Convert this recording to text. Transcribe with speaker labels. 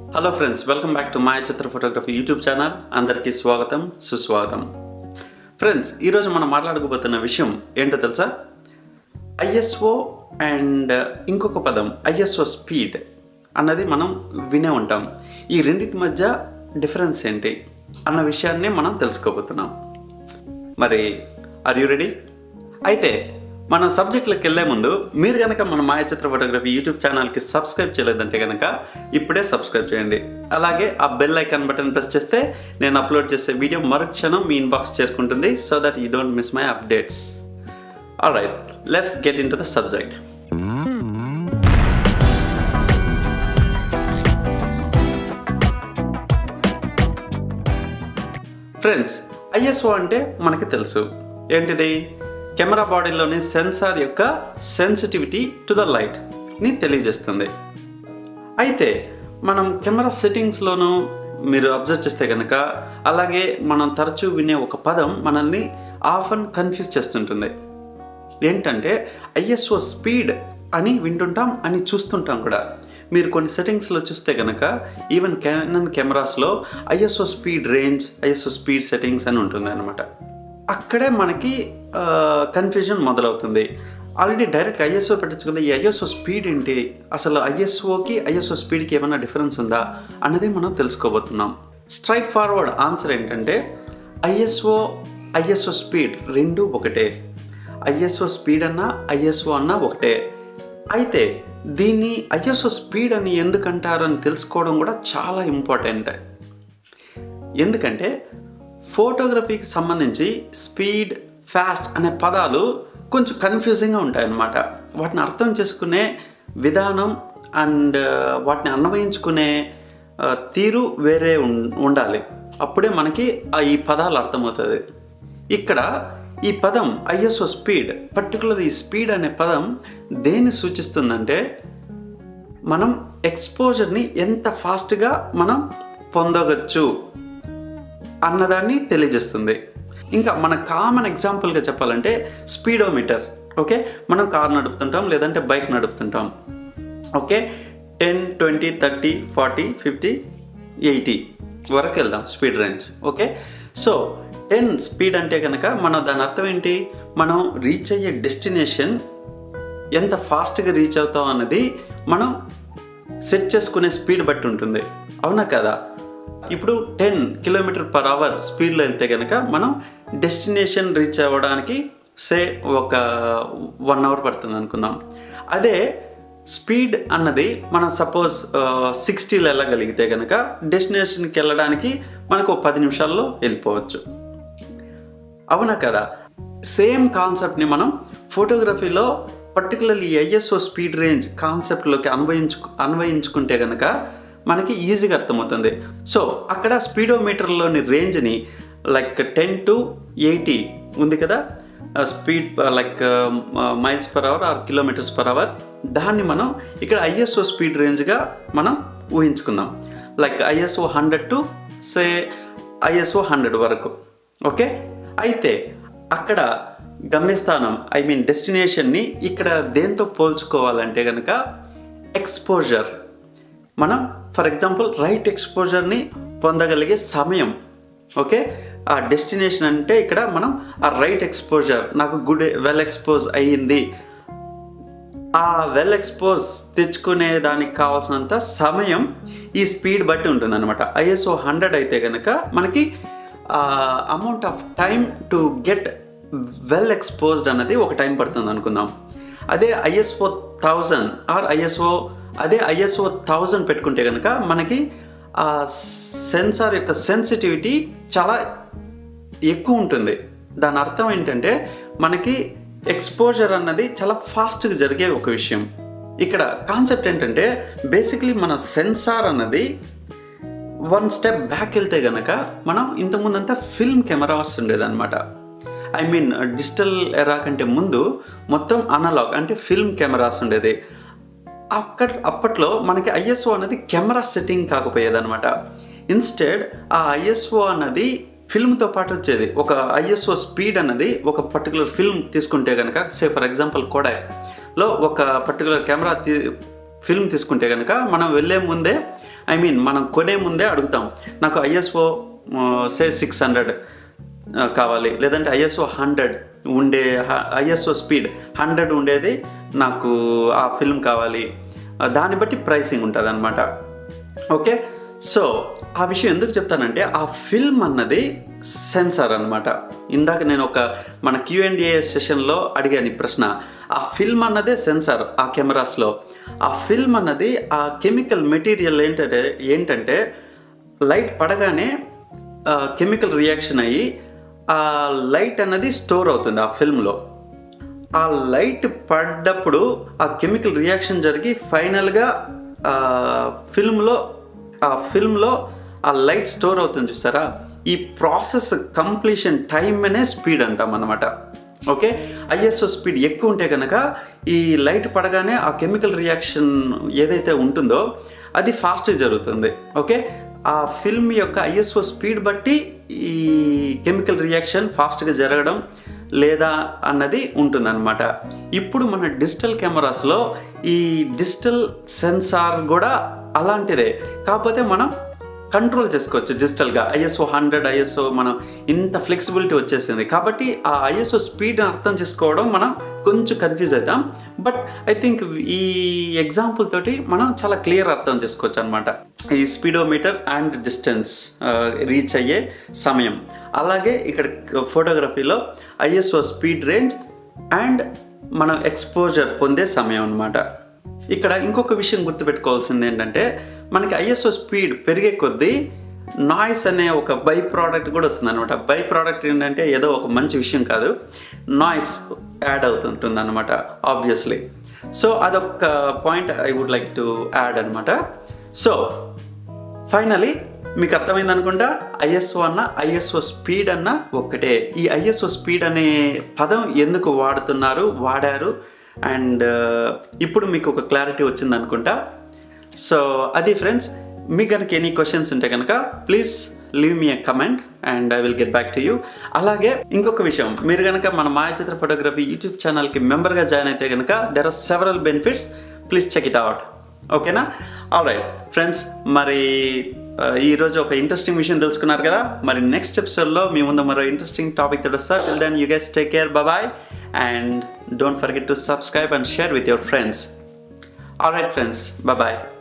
Speaker 1: hello friends welcome back to Maya Chitra photography YouTube channel అందరికీ స్వాగతం సుస్వాగతం ఫ్రెండ్స్ ఈరోజు మనం మాట్లాడుకోబోతున్న విషయం ఏంటో తెలుసా ఐఎస్ఓ అండ్ ఇంకొక పదం ఐఎస్ఓ స్పీడ్ అన్నది మనం వినే ఉంటాం ఈ రెండింటి మధ్య డిఫరెన్స్ ఏంటి అన్న విషయాన్ని మనం తెలుసుకోబోతున్నాం మరి ఆర్ యూ రెడీ అయితే మన సబ్జెక్ట్లోకి వెళ్ళే ముందు మీరు కనుక మన మాయ చిత్ర ఫోటోగ్రఫీ యూట్యూబ్ ఛానల్కి సబ్స్క్రైబ్ చేయలేదంటే కనుక ఇప్పుడే సబ్స్క్రైబ్ చేయండి అలాగే ఆ బెల్ ఐకాన్ బటన్ ప్రెస్ చేస్తే నేను అప్లోడ్ చేసే వీడియో మరుక్షణం మీ ఇన్బాక్స్ చేరుకుంటుంది so that you don't miss my updates all right let's get into the subject friends ISO అంటే మనకి తెలుసు ఏంటిది కెమెరా బాడీలోని సెన్సార్ యొక్క సెన్సిటివిటీ టు ద లైట్ని తెలియజేస్తుంది అయితే మనం కెమెరా సెట్టింగ్స్లోనూ మీరు అబ్జర్వ్ చేస్తే కనుక అలాగే మనం తరచూ వినే ఒక పదం మనల్ని ఆఫ్ అండ్ కన్ఫ్యూజ్ చేస్తుంటుంది ఏంటంటే ఐఎస్ఓ స్పీడ్ అని వింటుంటాం అని చూస్తుంటాం కూడా మీరు కొన్ని సెట్టింగ్స్లో చూస్తే కనుక ఈవెన్ క్యానన్ కెమెరాస్లో ISO speed range ISO speed settings అని ఉంటుంది అనమాట అక్కడే మనకి కన్ఫ్యూజన్ మొదలవుతుంది ఆల్రెడీ డైరెక్ట్ ఐఎస్ఓ పెట్టించుకుంది ఈ ఐఎస్ఓ స్పీడ్ ఏంటి అసలు ఐఎస్ఓకి ఐఎస్ఓ స్పీడ్కి ఏమైనా డిఫరెన్స్ ఉందా అన్నది మనం తెలుసుకోబోతున్నాం స్ట్రైట్ ఫార్వర్డ్ ఆన్సర్ ఏంటంటే ఐఎస్ఓ ఐఎస్ఓ స్పీడ్ రెండు ఒకటే ఐఎస్ఓ స్పీడ్ అన్నా ఐఎస్ఓ అన్నా ఒకటే అయితే దీన్ని ఐఎస్ఓ స్పీడ్ అని ఎందుకంటారని తెలుసుకోవడం కూడా చాలా ఇంపార్టెంట్ ఎందుకంటే ఫోటోగ్రఫీకి సంబంధించి స్పీడ్ ఫాస్ట్ అనే పదాలు కొంచెం కన్ఫ్యూజింగ్గా ఉంటాయన్నమాట వాటిని అర్థం చేసుకునే విధానం అండ్ వాటిని అన్వయించుకునే తీరు వేరే ఉండాలి అప్పుడే మనకి ఈ పదాలు అర్థమవుతుంది ఇక్కడ ఈ పదం ఐఎస్ఓ స్పీడ్ పర్టికులర్ ఈ స్పీడ్ అనే పదం దేన్ని సూచిస్తుందంటే మనం ఎక్స్పోజర్ని ఎంత ఫాస్ట్గా మనం పొందవచ్చు అన్నదాన్ని తెలియజేస్తుంది ఇంకా మన కామన్ ఎగ్జాంపుల్గా చెప్పాలంటే స్పీడోమీటర్ ఓకే మనం కార్ నడుపుతుంటాం లేదంటే బైక్ నడుపుతుంటాం okay ten twenty thirty forty fifty eighty వరకు వెళ్దాం speed range okay so ten speed అంటే కనుక మనం దాని అర్థం ఏంటి మనం రీచ్ అయ్యే డెస్టినేషన్ ఎంత ఫాస్ట్గా రీచ్ అవుతాం అన్నది మనం సెట్ చేసుకునే స్పీడ్ బట్టి ఉంటుంది అవునా కదా ఇప్పుడు టెన్ కిలోమీటర్ పర్ అవర్ స్పీడ్లో వెళ్తే కనుక మనం డెస్టినేషన్ రీచ్ అవ్వడానికి సే ఒక వన్ అవర్ పడుతుంది అనుకుందాం అదే స్పీడ్ అన్నది మనం సపోజ్ సిక్స్టీలో వెళ్ళగలిగితే కనుక డెస్టినేషన్కి వెళ్ళడానికి మనకు ఒక పది నిమిషాల్లో వెళ్ళిపోవచ్చు అవునా కదా సేమ్ కాన్సెప్ట్ని మనం ఫోటోగ్రఫీలో పర్టికులర్లీ ఐఎస్ఓ స్పీడ్ రేంజ్ కాన్సెప్ట్లోకి అన్వయించు అన్వయించుకుంటే కనుక మనకి ఈజీగా అర్థమవుతుంది సో అక్కడ స్పీడోమీటర్లోని రేంజ్ని లైక్ టెన్ టు ఎయిటీ ఉంది కదా speed like miles per hour or kilometres per hour దాన్ని మనం ఇక్కడ ఐఎస్ఓ స్పీడ్ రేంజ్గా మనం ఊహించుకుందాం like ISO hundred to say ISO hundred వరకు ఓకే అయితే అక్కడ గమ్యస్థానం ఐ మీన్ డెస్టినేషన్ని ఇక్కడ దేంతో పోల్చుకోవాలంటే కనుక ఎక్స్పోజర్ మనం ఫర్ ఎగ్జాంపుల్ రైట్ ఎక్స్పోజర్ని పొందగలిగే సమయం ఓకే ఆ డెస్టినేషన్ అంటే ఇక్కడ మనం ఆ రైట్ ఎక్స్పోజర్ నాకు గుడ్ వెల్ ఎక్స్పోజ్ అయ్యింది ఆ వెల్ ఎక్స్పోజ్ తెచ్చుకునే దానికి కావాల్సినంత సమయం ఈ స్పీడ్ బట్టి ఉంటుంది అనమాట ఐఎస్ఓ హండ్రెడ్ అయితే కనుక మనకి amount of time to get well exposed అన్నది ఒక టైం పడుతుంది అనుకుందాం అదే ఐఎస్ఓ థౌజండ్ ఆర్ ఐఎస్ఓ అదే ఐఎస్ఓ థౌజండ్ పెట్టుకుంటే కనుక మనకి ఆ సెన్సార్ యొక్క సెన్సిటివిటీ చాలా ఎక్కువ ఉంటుంది దాని అర్థం ఏంటంటే మనకి ఎక్స్పోజర్ అన్నది చాలా ఫాస్ట్గా జరిగే ఒక విషయం ఇక్కడ కాన్సెప్ట్ ఏంటంటే బేసిక్లీ మన సెన్సార్ అన్నది వన్ స్టెప్ బ్యాక్ వెళ్తే కనుక మనం ఇంతకుముందంతా ఫిల్మ్ కెమెరాస్ ఉండేదన్నమాట ఐ మీన్ డిజిటల్ ఎరా కంటే ముందు మొత్తం అనలాగ్ అంటే ఫిల్మ్ కెమెరాస్ ఉండేది అక్కడ అప్పట్లో మనకి ఐఎస్ఓ అనేది కెమెరా సెట్టింగ్ కాకపోయేదన్నమాట ఇన్స్టెడ్ ఆ ఐఎస్ఓ అన్నది ఫిల్మ్తో పాటు వచ్చేది ఒక ఐఎస్ఓ స్పీడ్ అన్నది ఒక పర్టికులర్ ఫిల్మ్ తీసుకుంటే కనుక సే ఫర్ ఎగ్జాంపుల్ కోడాక్లో ఒక పర్టికులర్ కెమెరా తీ ఫిల్మ్ తీసుకుంటే కనుక మనం వెళ్ళే ముందే ఐ మీన్ మనం కొనే ముందే అడుగుతాం నాకు ఐఎస్ఓ సే సిక్స్ హండ్రెడ్ కావాలి లేదంటే ఐఎస్ఓ హండ్రెడ్ ఉండే ఐఎస్ఓ స్పీడ్ హండ్రెడ్ ఉండేది నాకు ఆ ఫిల్మ్ కావాలి ఆ, దాన్ని బట్టి ప్రైసింగ్ ఉంటుంది అనమాట ఓకే సో ఆ విషయం ఎందుకు చెప్తానంటే ఆ ఫిల్మ్ అన్నది సెన్సార్ అన్నమాట ఇందాక నేను ఒక మన క్యూఎండిఏ సెషన్లో అడిగాను ఈ ప్రశ్న ఆ ఫిల్మ్ అన్నదే సెన్సార్ ఆ కెమెరాస్లో ఆ ఫిల్మ్ అన్నది ఆ కెమికల్ మెటీరియల్ ఏంటంటే ఏంటంటే లైట్ పడగానే కెమికల్ రియాక్షన్ అయ్యి ఆ లైట్ అన్నది స్టోర్ అవుతుంది ఆ ఫిల్మ్లో ఆ లైట్ పడ్డప్పుడు ఆ కెమికల్ రియాక్షన్ జరిగి ఫైనల్గా ఆ ఫిల్మ్లో ఆ ఫిల్మ్లో ఆ లైట్ స్టోర్ అవుతుంది చూసారా ఈ ప్రాసెస్ కంప్లీషన్ టైం అనే స్పీడ్ అంటాం అనమాట ఓకే ఐఎస్ఓ స్పీడ్ ఎక్కువ ఉంటే కనుక ఈ లైట్ పడగానే ఆ కెమికల్ రియాక్షన్ ఏదైతే ఉంటుందో అది ఫాస్ట్గా జరుగుతుంది ఓకే ఆ ఫిల్మ్ యొక్క ఐఎస్ఓ స్పీడ్ బట్టి ఈ కెమికల్ రియాక్షన్ ఫాస్ట్గా జరగడం లేదా అన్నది ఉంటుందన్నమాట ఇప్పుడు మన డిజిటల్ కెమెరాస్లో ఈ డిజిటల్ సెన్సార్ కూడా అలాంటిదే కాకపోతే మనం కంట్రోల్ చేసుకోవచ్చు డిజిటల్గా ఐఎస్ఓ హండ్రెడ్ ఐఎస్ఓ మనం ఇంత ఫ్లెక్సిబిలిటీ వచ్చేసింది కాబట్టి ఆ ఐఎస్ఓ స్పీడ్ అర్థం చేసుకోవడం మనం కొంచెం కన్ఫ్యూజ్ అవుతాం బట్ ఐ థింక్ ఈ ఎగ్జాంపుల్ తోటి మనం చాలా క్లియర్ అర్థం చేసుకోవచ్చు అనమాట ఈ స్పీడోమీటర్ అండ్ డిస్టెన్స్ రీచ్ అయ్యే సమయం అలాగే ఇక్కడ ఫోటోగ్రఫీలో ఐఎస్ఓ స్పీడ్ రేంజ్ అండ్ మనం ఎక్స్పోజర్ పొందే సమయం అనమాట ఇక్కడ ఇంకొక విషయం గుర్తుపెట్టుకోవాల్సింది ఏంటంటే మనకి ఐఎస్ఓ స్పీడ్ పెరిగే కొద్దీ నాయిస్ అనే ఒక బై ప్రోడక్ట్ కూడా వస్తుంది అనమాట బై ప్రోడక్ట్ ఏంటంటే ఏదో ఒక మంచి విషయం కాదు నాయిస్ యాడ్ అవుతుంటుంది అనమాట ఆబ్వియస్లీ సో అదొక point I would like to add అనమాట సో ఫైనలీ మీకు అర్థమైంది అనుకుంటా ఐఎస్ఓ అన్న ఐఎస్ఓ స్పీడ్ అన్న ఒక్కటే ఈ ఐఎస్ఓ స్పీడ్ అనే పదం ఎందుకు వాడుతున్నారు వాడారు అండ్ ఇప్పుడు మీకు ఒక క్లారిటీ వచ్చింది అనుకుంటా సో అది ఫ్రెండ్స్ మీకు కనుక ఎనీ క్వశ్చన్స్ ఉంటే కనుక please leave me a comment and I will get back to you అలాగే ఇంకొక విషయం మీరు కనుక మన మాయచిత్ర ఫోటోగ్రఫీ యూట్యూబ్ ఛానల్కి మెంబర్గా జాయిన్ అయితే కనుక there are several benefits please check it out ఓకేనా ఆల్ రైట్ ఫ్రెండ్స్ మరి ఆ, ఈరోజు ఒక ఇంట్రెస్టింగ్ విషయం తెలుసుకున్నారు కదా మరి నెక్స్ట్ ఎపిసోడ్లో మీ ముందు మరో ఇంట్రెస్టింగ్ టాపిక్ తెలుస్తా till then you guys take care bye and don't forget to subscribe and share with your friends all right friends bye